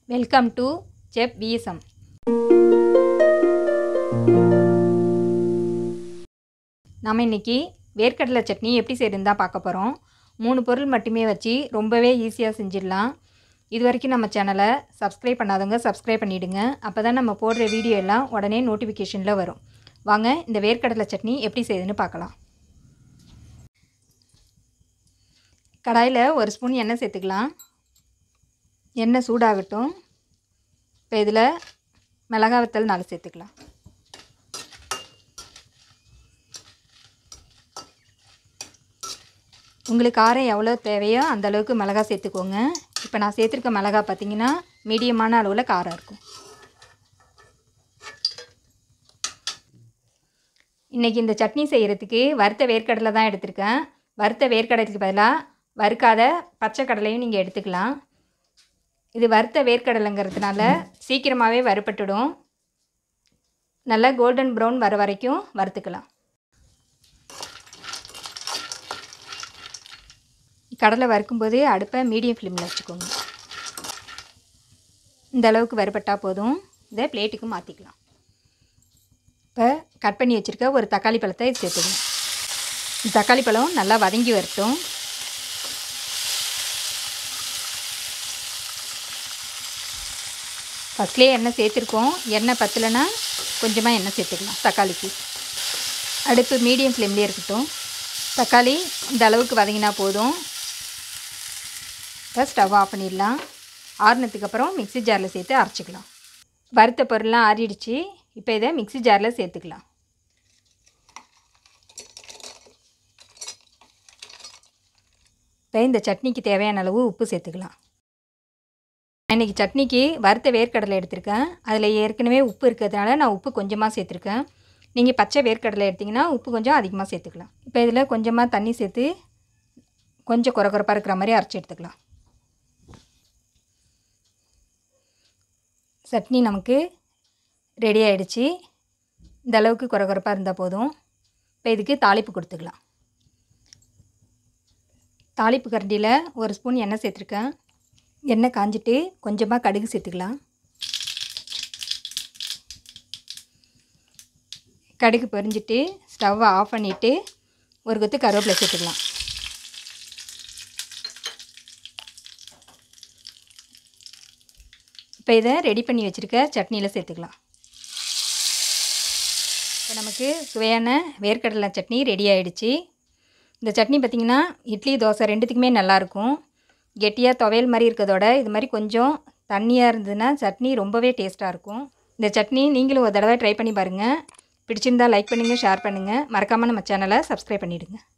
welcome to chef VSM நாம் இன்றைக்கி வேர்க்கடலை சட்னி எப்படி செய்யறதுன்னு தான் பார்க்க போகிறோம் மூணு பொருள் மட்டுமே வச்சு ரொம்பவே ஈஸியாக செஞ்சிடலாம் இது வரைக்கும் நம்ம சேனலை சப்ஸ்கிரைப் பண்ணாதவங்க சப்ஸ்கிரைப் பண்ணிவிடுங்க அப்போ தான் நம்ம போடுற வீடியோ எல்லாம் உடனே நோட்டிஃபிகேஷனில் வரும் வாங்க இந்த வேர்க்கடலை சட்னி எப்படி செய்யுதுன்னு பார்க்கலாம் கடாயில் ஒரு ஸ்பூன் எண்ணெய் சேர்த்துக்கலாம் எண்ணெய் சூடாகட்டும் இப்போ இதில் மிளகா வத்தல் நாலு சேர்த்துக்கலாம் உங்களுக்கு காரம் எவ்வளோ தேவையோ அந்த அளவுக்கு மிளகா சேர்த்துக்கோங்க இப்போ நான் சேர்த்துருக்க மிளகா பார்த்தீங்கன்னா மீடியமான அளவில் காரம் இருக்கும் இன்றைக்கி இந்த சட்னி செய்கிறதுக்கு வறுத்த வேர்க்கடலை தான் எடுத்திருக்கேன் வறுத்த வேர்க்கடலைக்கு பதிலாக வறுக்காத பச்சை கடலையும் நீங்கள் எடுத்துக்கலாம் இது வறுத்த வேர்க்கடலைங்கிறதுனால சீக்கிரமாகவே வறுபட்டுடும் நல்லா கோல்டன் ப்ரௌன் வர வரைக்கும் வறுத்துக்கலாம் கடலை வறுக்கும்போது அடுப்பை மீடியம் ஃப்ளேமில் வச்சுக்கோங்க இந்த அளவுக்கு வறுபட்டால் போதும் இதை பிளேட்டுக்கு மாற்றிக்கலாம் இப்போ கட் பண்ணி வச்சுருக்க ஒரு தக்காளி பழத்தை இது சேர்த்துக்கணும் இந்த தக்காளி பழம் நல்லா வதங்கி வரட்டும் ஃபஸ்ட்லேயே எண்ணெய் சேர்த்துருக்கோம் எண்ணெய் பத்தலைன்னா கொஞ்சமாக எண்ணெய் சேர்த்துக்கலாம் தக்காளிக்கு அடுப்பு மீடியம் ஃப்ளேம்லேயே இருக்கட்டும் தக்காளி இந்த அளவுக்கு வதங்கினா போதும் இப்போ ஸ்டவ் ஆஃப் பண்ணிடலாம் ஆறுனதுக்கு அப்புறம் மிக்ஸி ஜாரில் சேர்த்து அரைச்சிக்கலாம் வறுத்த பொருள்லாம் ஆறிடுச்சு இப்போ இதை மிக்ஸி ஜாரில் சேர்த்துக்கலாம் இப்போ இந்த சட்னிக்கு தேவையான அளவு உப்பு சேர்த்துக்கலாம் இன்றைக்கி சட்னிக்கு வறுத்த வேர்க்கடலை எடுத்திருக்கேன் அதில் ஏற்கனவே உப்பு இருக்கிறதுனால நான் உப்பு கொஞ்சமாக சேர்த்துருக்கேன் நீங்கள் பச்சை வேர்க்கடலை எடுத்திங்கன்னா உப்பு கொஞ்சம் அதிகமாக சேர்த்துக்கலாம் இப்போ இதில் கொஞ்சமாக தண்ணி சேர்த்து கொஞ்சம் குறை குறைப்பாக இருக்கிற மாதிரி அரைச்சி எடுத்துக்கலாம் சட்னி நமக்கு ரெடி ஆகிடுச்சு இந்த அளவுக்கு குறை குறைப்பாக இருந்தால் போதும் இப்போ இதுக்கு தாளிப்பு கொடுத்துக்கலாம் தாளிப்பு கரண்டியில் ஒரு ஸ்பூன் எண்ணெய் சேர்த்துருக்கேன் எண்ணெய் காஞ்சிட்டு கொஞ்சமாக கடுகு சேர்த்துக்கலாம் கடுகு பொரிஞ்சிட்டு ஸ்டவ்வை ஆஃப் பண்ணிவிட்டு ஒரு கொத்து கருவேப்பிலை சேர்த்துக்கலாம் இப்போ இதை ரெடி பண்ணி வச்சுருக்க சட்னியில் சேர்த்துக்கலாம் இப்போ நமக்கு சுவையான வேர்க்கடலை சட்னி ரெடி ஆகிடுச்சு இந்த சட்னி பார்த்திங்கன்னா இட்லி தோசை ரெண்டுத்துக்குமே நல்லாயிருக்கும் கெட்டியாக துவையல் மாதிரி இருக்கிறதோட இது மாதிரி கொஞ்சம் தண்ணியாக இருந்ததுன்னா சட்னி ரொம்பவே டேஸ்ட்டாக இருக்கும் இந்த சட்னி நீங்களும் ஒரு தடவை ட்ரை பண்ணி பாருங்கள் பிடிச்சிருந்தால் லைக் பண்ணுங்கள் ஷேர் பண்ணுங்கள் மறக்காமல் நம்ம சேனலை சப்ஸ்கிரைப் பண்ணிவிடுங்க